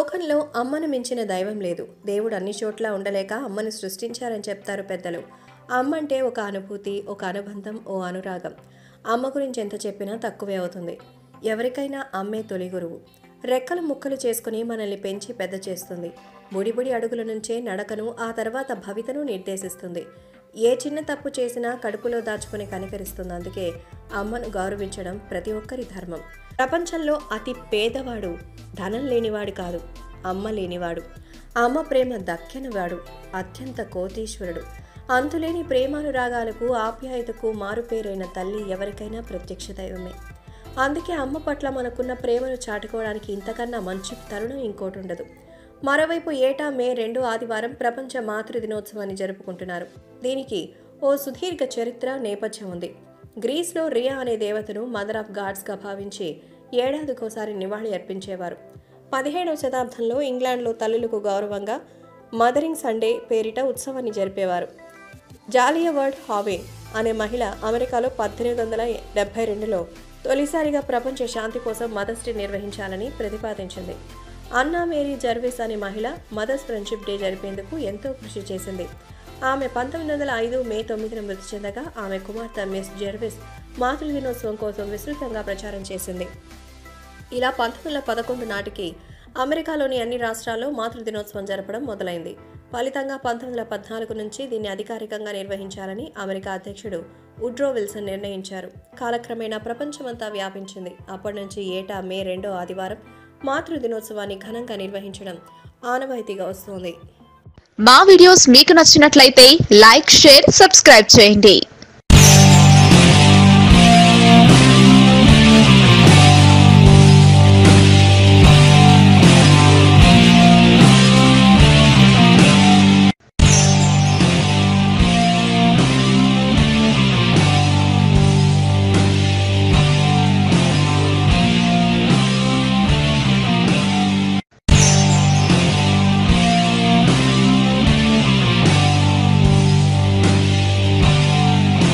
లోకంలో అమ్మను మించిన దైవం లేదు దేవుడు అన్ని చోట్ల ఉండలేక అమ్మను సృష్టించారని చెప్తారు పెద్దలు అమ్మ అంటే ఒక అనుభూతి ఒక అనుబంధం ఓ అనురాగం అమ్మ గురించి ఎంత చెప్పినా తక్కువే అవుతుంది ఎవరికైనా అమ్మే తొలి గురువు రెక్కలు ముక్కలు చేసుకుని మనల్ని పెంచి పెద్ద చేస్తుంది బుడిబుడి అడుగుల నుంచే నడకను ఆ తర్వాత భవితను నిర్దేశిస్తుంది ఏ చిన్న తప్పు చేసినా కడుపులో దాచుకుని కనికరిస్తుంది అందుకే అమ్మను గౌరవించడం ప్రతి ఒక్కరి ధర్మం ప్రపంచంలో అతి పేదవాడు ధనం లేనివాడు కాదు అమ్మ లేనివాడు అమ్మ ప్రేమ దక్కనివాడు అత్యంత కోటీశ్వరుడు అంతులేని ప్రేమానురాగాలకు ఆప్యాయతకు మారుపేరైన తల్లి ఎవరికైనా ప్రత్యక్ష దైవమే అందుకే అమ్మ పట్ల మనకున్న ప్రేమను చాటుకోవడానికి ఇంతకన్నా మంచి తరుణం ఇంకోటి ఉండదు మరోవైపు ఏటా మే రెండు ఆదివారం ప్రపంచ మాతృ దినోత్సవాన్ని జరుపుకుంటున్నారు దీనికి ఓ సుదీర్ఘ చరిత్ర నేపథ్యం ఉంది గ్రీస్లో రియా అనే దేవతను మదర్ ఆఫ్ గాడ్స్గా భావించి ఏడాదికోసారి నివాళి అర్పించేవారు పదిహేడవ శతాబ్దంలో ఇంగ్లాండ్లో తల్లులకు గౌరవంగా మదరింగ్ సండే పేరిట ఉత్సవాన్ని జరిపేవారు జాలియవర్డ్ హావే అనే మహిళ అమెరికాలో పద్దెనిమిది వందల డెబ్బై రెండులో తొలిసారిగా ప్రపంచ శాంతి కోసం మదర్స్ డే నిర్వహించాలని ప్రతిపాదించింది అన్నా మేరీ జర్విస్ అనే మహిళ మదర్స్ ఫ్రెండ్షిప్ డే జరిపేందుకు ఎంతో కృషి చేసింది ఆమె పంతొమ్మిది వందల ఐదు మే తొమ్మిదిన మృతి చెందగా ఆమె కుమార్తె మిస్ జెర్విస్ మాతృ దినోత్సవం కోసం విస్తృతంగా ప్రచారం చేసింది ఇలా పంతొమ్మిది వందల పదకొండు నాటికి అమెరికాలోని అన్ని రాష్ట్రాల్లో మాతృ దినోత్సవం జరపడం మొదలైంది ఫలితంగా పంతొమ్మిది వందల పద్నాలుగు నుంచి దీన్ని అధికారికంగా నిర్వహించాలని అమెరికా అధ్యక్షుడు ఉడ్రో విల్సన్ నిర్ణయించారు కాలక్రమేణా ప్రపంచమంతా వ్యాపించింది అప్పటి నుంచి ఏటా మే రెండో ఆదివారం మాతృ దినోత్సవాన్ని ఘనంగా నిర్వహించడం ఆనవాయితీగా వస్తోంది మా వీడియోస్ మీకు నచ్చినట్లయితే లైక్ షేర్ సబ్స్క్రైబ్ చేయండి